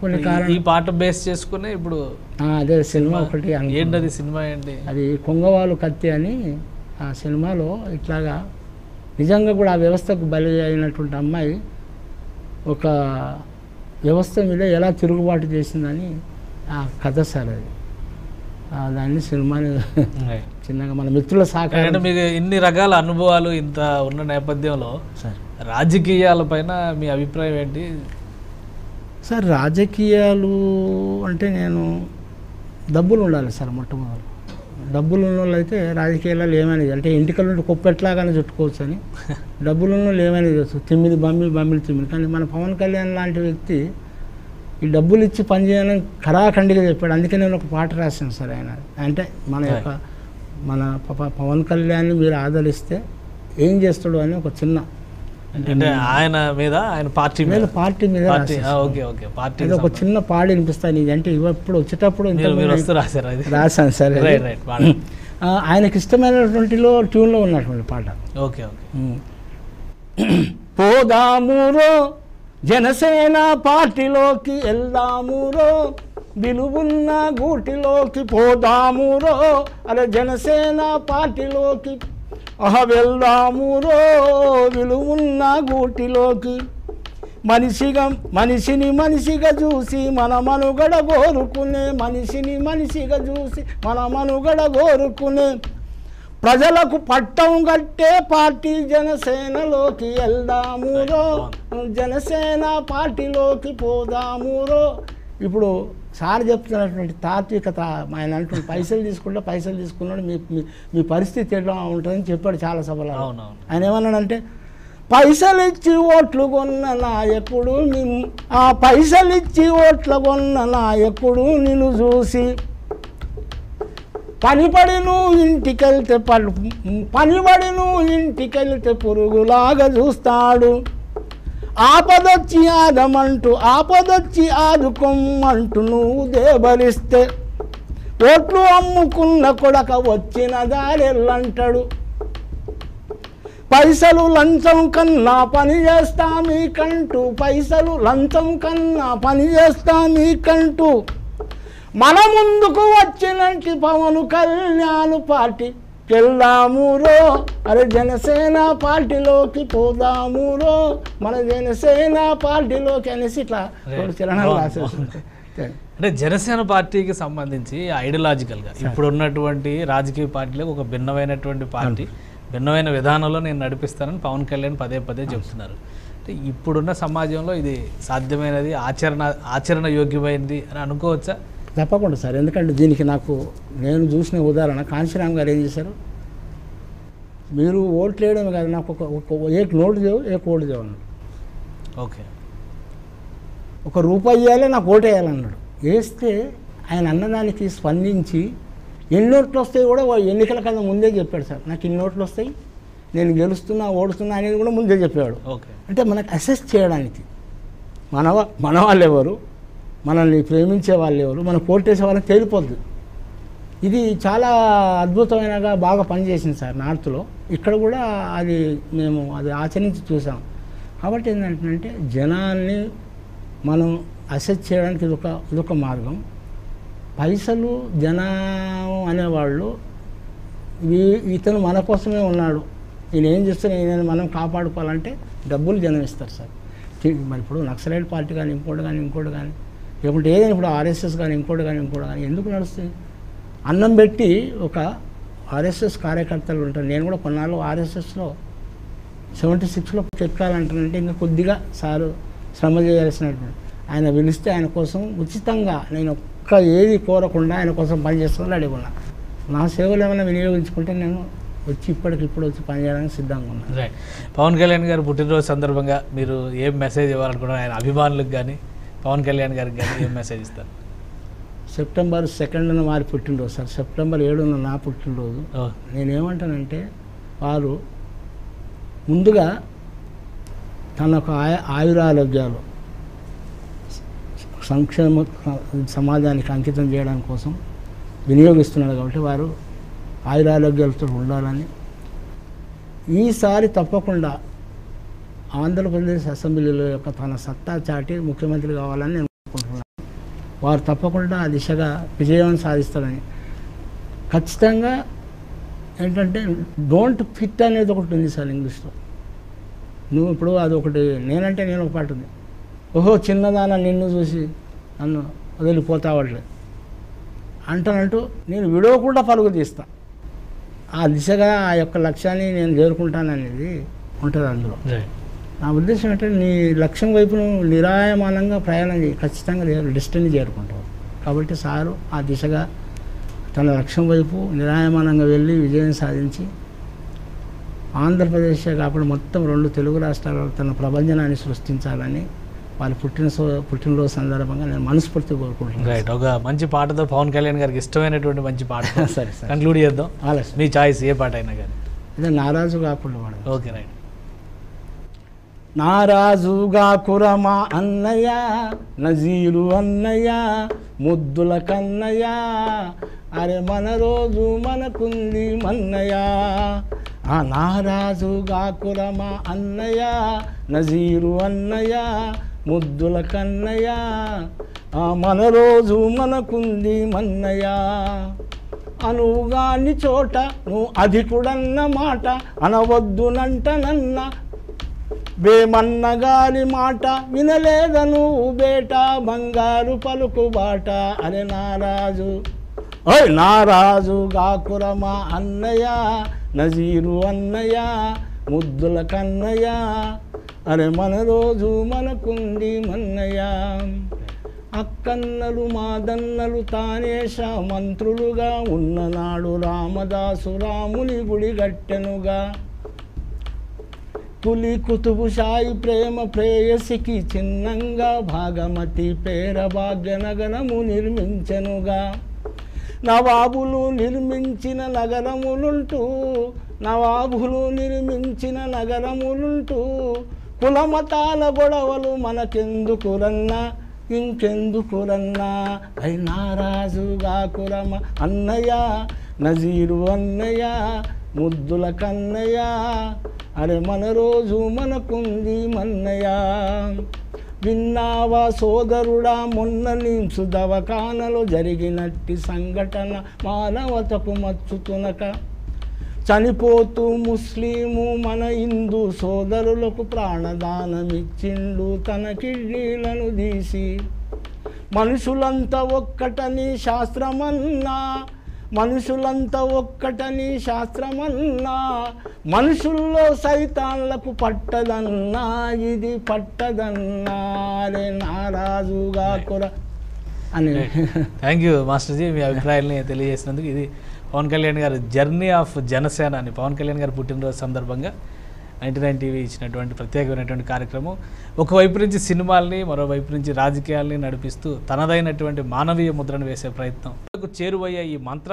కొన్ని ఈ- కారణం ఈ పాట బేస్ చేసుకుని ఇప్పుడు ఆ, అదే సినిమా ఒకటి అనుకున్నా. ఏంటది సినిమా ఏంటి అది కొంగవాలు కత్తి అని ఆ సినిమాలో ఇట్లాగా నిజంగా కూడా ఆ వ్యవస్థకు బలి అయినటువంటి అమ్మాయి ఒక వ్యవస్థ మీద ఎలా తిరుగుబాటు చేసిందని ఆ కథ సార్ అది ఆ దాన్ని సినిమాని చిన్నగా మన మిత్రుల అంటే సహకారం మీకు ఇన్ని రకాల అనుభవాలు ఇంత ఉన్న నేపథ్యంలో సార్ రాజకీయాలపైన మీ అభిప్రాయం ఏంటి సార్ రాజకీయాలు అంటే నేను డబ్బులు ఉండాలి సార్ మొట్టమొదటి డబ్బులు ఉన్న వాళ్ళు అయితే రాజకీయాలు ఏమైనా అంటే ఇంటికల్ నుండి కుప్పెట్లాగానే చుట్టుకోవచ్చు అని డబ్బులు ఉన్న వాళ్ళు ఏమైనా చేయొచ్చు తిమ్మిది బమ్మిది బమ్మిది తిమ్మిది కానీ మన పవన్ కళ్యాణ్ లాంటి వ్యక్తి ఈ డబ్బులు ఇచ్చి పని చేయాలని ఖరాఖండిగా చెప్పాడు అందుకే నేను ఒక పాట రాశాను సార్ ఆయన అంటే మన యొక్క మన ప- పవన్ కళ్యాణ్ని మీరు ఆదరిస్తే ఏం చేస్తాడు అని ఒక చిన్న అంటే ఆయన మీద ఆయన పార్టీ మీద నేను పార్టీ మీద పార్టీ రాశాను. ఆ, ఓకే ఓకే పార్టీ ఇది ఒక చిన్న పాడి వినిపిస్తాను ఇది అంటే ఇప్పుడు వచ్చేటప్పుడు ఇంత మీరు మీరు వస్తూ రాశారు అది రాశాను సరే రైట్ రైట్ పాడండి. ఆయనకి ఇష్టమైనటువంటిలో ట్యూన్లో ఉన్నటువంటి పాట ఓకే ఓకే పోదామురో జనసేన పార్టీలోకి వెళ్దామురో విలువున్న గూటిలోకి పోదామురో అరే జనసేన పార్టీలోకి అహ వెళ్దామురో విలువున్న గూటిలోకి మనిషిగా మనిషిని మనిషిగా చూసి మన మనుగడ కోరుకునే మనిషిని మనిషిగా చూసి మన మనుగడ కోరుకునే ప్రజలకు పట్టం కట్టే పార్టీ జనసేనలోకి వెళ్దామురో జనసేన పార్టీలోకి పోదామురో ఇప్పుడు సార్ చెప్తున్నటువంటి తాత్వికత ఆయన అంటున్న పైసలు తీసుకుంటే పైసలు తీసుకున్నాడు మీ మీ- మీ పరిస్థితి ఎట్లా ఉంటుందని చెప్పాడు చాలా సభలో అవునవును ఆయన ఏమన్నాడంటే పైసలు ఇచ్చి ఓట్లు కొన్న నాయకుడు నిన్- ఆ పైసలు ఇచ్చి ఓట్లు కొన్న నాయకుడు నిన్ను చూసి పనిపడి నువ్వు ఇంటికెళ్తే పలు పనిపడి నువ్వు ఇంటికెళ్తే పురుగులాగా చూస్తాడు ఆపదొచ్చి ఆదమంటూ ఆపదొచ్చి ఆదుకోమ్మంటూ నువ్వు దేబలిస్తే ఓట్లు అమ్ముకున్న కొడక వచ్చిన దారెల్లంటాడు పైసలు లంచం కన్నా పని చేస్తా మీకంటూ పైసలు లంచం కన్నా పని చేస్తా మీకంటూ మన ముందుకు వచ్చినట్టు పవన్ కళ్యాణ్ పార్టీ వెళ్దామురో అరే జనసేన పార్టీలోకి పోదామురో మన జనసేన పార్టీలోకి అనేసి ఇట్లా రెండు చరణాలు రాసేసి అంటే జనసేన పార్టీకి సంబంధించి ఐడియాలజికల్గా ఇప్పుడు ఉన్నటువంటి రాజకీయ పార్టీలకు ఒక భిన్నమైనటువంటి పార్టీ భిన్నమైన విధానంలో నేను నడిపిస్తానని పవన్ కళ్యాణ్ పదే పదే చెప్తున్నారు అంటే ఇప్పుడున్న సమాజంలో ఇది సాధ్యమైనది ఆచరణ ఆచరణ యోగ్యమైనది అని అనుకోవచ్చా తప్పకుండా సార్ ఎందుకంటే దీనికి నాకు నేను చూసిన ఉదాహరణ కాంశీరామ్ గారు ఏం చేశారు మీరు ఓట్లు వేయడమే కాదు నాకు ఒక ఒక ఏ నోటు దేవు ఏ కోటు దేవు అన్నాడు ఓకే ఒక రూపాయి ఇవ్వాలి నాకు ఓటు వేయాలన్నాడు వేస్తే ఆయన అన్నదానికి స్పందించి ఎన్ని నోట్లు వస్తాయి కూడా వా- ఎన్నికల కన్నా ముందే చెప్పాడు సార్ నాకు ఇన్ని నోట్లు వస్తాయి నేను గెలుస్తున్నా ఓడుతున్నా అనేది కూడా ముందే చెప్పాడు ఓకే అంటే మనకు అసెస్ చేయడానికి మన వా- మన వాళ్ళు ఎవరు మనల్ని ప్రేమించే వాళ్ళు ఎవరు మన కోటేసే వాళ్ళకి తేలిపోద్ది ఇది చాలా అద్భుతమైనగా బాగా పనిచేసింది సార్ నార్త్లో ఇక్కడ కూడా అది మేము అది ఆచరించి చూసాం కాబట్టి ఏంటంటే జనాల్ని మనం అసెస్ చేయడానికి ఇదొక ఇదొక మార్గం పైసలు జనం అనేవాళ్ళు ఈ- ఇతను మన కోసమే ఉన్నాడు ఈయన ఏం చేస్తున్నా ఈయన మనం కాపాడుకోవాలంటే డబ్బులు జనం ఇస్తారు సార్ టి- మరి ఇప్పుడు నక్సలైట్ పార్టీ కానీ ఇంకోటి కానీ ఇంకోటి కానీ లేకుంటే ఏదైనా ఇప్పుడు ఆర్ఎస్ఎస్ కానీ ఇంకోటి కానీ ఇంకోటి కానీ ఎందుకు నడుస్తుంది అన్నం పెట్టి ఒక ఆర్ఎస్ఎస్ కార్యకర్తలు ఉంటారు నేను కూడా కొన్నాళ్ళు ఆర్ఎస్ఎస్లో సెవెంటీ సిక్స్లో చెక్కాలంటానంటే ఇంకా కొద్దిగా సారు శ్రమ చేయాల్సినటువంటి ఆయన పిలిస్తే ఆయన కోసం ఉచితంగా నేను ఒక్క ఏది కోరకుండా ఆయన కోసం పనిచేస్తాను రెడీ ఉన్నా నా సేవలు ఏమైనా వినియోగించుకుంటే నేను వచ్చి ఇప్పటికి ఇప్పుడు వచ్చి పనిచేయడానికి సిద్ధంగా ఉన్నాను రైట్ పవన్ కళ్యాణ్ గారు పుట్టినరోజు సందర్భంగా మీరు ఏం మెసేజ్ ఇవ్వాలనుకుంటున్నారు ఆయన అభిమానులకు కానీ పవన్ కళ్యాణ్ గారికి కానీ ఏం మెసేజ్ ఇస్తారు సెప్టెంబర్ సెకండ్న వారి పుట్టినరోజు సార్ సెప్టెంబర్ ఏడున నా పుట్టినరోజు ఓ, నేనేమంటానంటే వారు ముందుగా తన యొక్క ఆయ ఆయురారోగ్యాలు సంక్షేమ సమాజానికి అంకితం చేయడం కోసం వినియోగిస్తున్నాడు కాబట్టి వారు ఆయురారోగ్యాలతో ఉండాలని ఈసారి తప్పకుండా ఆంధ్రప్రదేశ్ అసెంబ్లీలో యొక్క తన సత్తా చాటి ముఖ్యమంత్రి కావాలని నేను అనుకుంటున్నాను వారు తప్పకుండా ఆ దిశగా విజయం సాధిస్తారని ఖచ్చితంగా ఏంటంటే డోంట్ ఫిట్ అనేది ఒకటి ఉంది సార్ ఇంగ్లీష్లో నువ్వు ఇప్పుడు అది ఒకటి నేనంటే నేను ఒక పాట ఉంది ఓహో చిన్నదాన నిన్ను చూసి నన్ను వదిలిపోతావట్లే అంటానంటూ నేను విడవకుండా పలుగు తీస్తా ఆ దిశగా ఆ యొక్క లక్ష్యాన్ని నేను చేరుకుంటాననేది ఉంటుంది అందులో రైట్ నా ఉద్దేశం ఏంటంటే నీ లక్ష్యం వైపు నువ్వు నిరాయమానంగా ప్రయాణం చేయి ఖచ్చితంగా డెస్టినీ చేరుకుంటావు కాబట్టి సారు ఆ దిశగా తన లక్ష్యం వైపు నిరాయమానంగా వెళ్ళి విజయం సాధించి ఆంధ్రప్రదేశ్ కాకుండా మొత్తం రెండు తెలుగు రాష్ట్రాలలో తన ప్రభంజనాన్ని సృష్టించాలని వాళ్ళ పుట్టిన సో- పుట్టినరోజు సందర్భంగా నేను మనస్ఫూర్తి కోరుకుంటున్నాను రైట్ ఒక మంచి పాటతో పవన్ కళ్యాణ్ గారికి ఇష్టమైనటువంటి మంచి పాట సరే సరే కంక్లూడ్ చేద్దాం ఆలస్యం మీ చాయిస్ ఏ పాట అయినా కానీ అదే నారాజు కాకుండా వాడు ఓకే రైట్ నారాజుగా కురమా అన్నయ్య నజీరు అన్నయ్య ముద్దుల కన్నయ్య అరే మన రోజు మనకుంది మన్నయ్య ఆ నారాజుగా కురమా అన్నయ్య నజీరు అన్నయ్య ముద్దుల కన్నయ్య ఆ మన రోజు మనకుంది మన్నయ్య అనువుగాని చోట నువ్వు అధికుడన్న మాట అనవద్దునంటనన్న బేమన్నగారి మాట వినలేద నువ్వు బేట బంగారు పలుకు బాట అరే నారాజు ఓయ్ నారాజు గాకురమా అన్నయ్య నజీరు అన్నయ్య ముద్దుల కన్నయ్య అరే మన రోజు మనకుంది మన్నయ్య అక్కన్నలు మాదన్నలు తానేష మంత్రులుగా ఉన్ననాడు రామదాసు రాముని గుడి గట్టెనుగా పులి కుతుబు సాయి ప్రేమ ప్రేయసికి చిన్నంగా భాగమతి పేర భాగ్యనగరము నిర్మించెనుగా నవాబులు నిర్మించిన నగరములుంటూ నవాబులు నిర్మించిన నగరములుంటూ కులమతాల గొడవలు మనకెందుకురన్నా ఇంకెందుకురన్నా అయి నారాజుగా కురమ అన్నయ్య నజీరు అన్నయ్య ముద్దుల కన్నయ్య అరే మన రోజు మనకుంది మన్నయ్య విన్నావా సోదరుడా మొన్న నింసు దవకానలో జరిగినట్టి సంఘటన మానవతకు మచ్చుతునక చనిపోతూ ముస్లిము మన హిందూ సోదరులకు ప్రాణదానమిచ్చిండు తన కిడ్నీలను తీసి మనుషులంతా ఒక్కటని శాస్త్రమన్నా మనుషులంతా ఒక్కటని శాస్త్రమన్నా మనుషుల్లో సైతాన్లకు పట్టదన్నా ఇది పట్టదన్నా రే నారాజుగా కుర అని థ్యాంక్ యూ మాస్టర్జీ మీ అభిప్రాయాల్ని తెలియజేసినందుకు ఇది పవన్ కళ్యాణ్ గారి జర్నీ ఆఫ్ జనసేన అని పవన్ కళ్యాణ్ గారి పుట్టినరోజు సందర్భంగా నైంటీ నైన్ టీవీ ఇచ్చినటువంటి ప్రత్యేకమైనటువంటి కార్యక్రమం ఒకవైపు నుంచి సినిమాల్ని మరోవైపు నుంచి రాజకీయాల్ని నడిపిస్తూ తనదైనటువంటి మానవీయ ముద్రను వేసే ప్రయత్నం చేరువయ్యే ఈ మంత్ర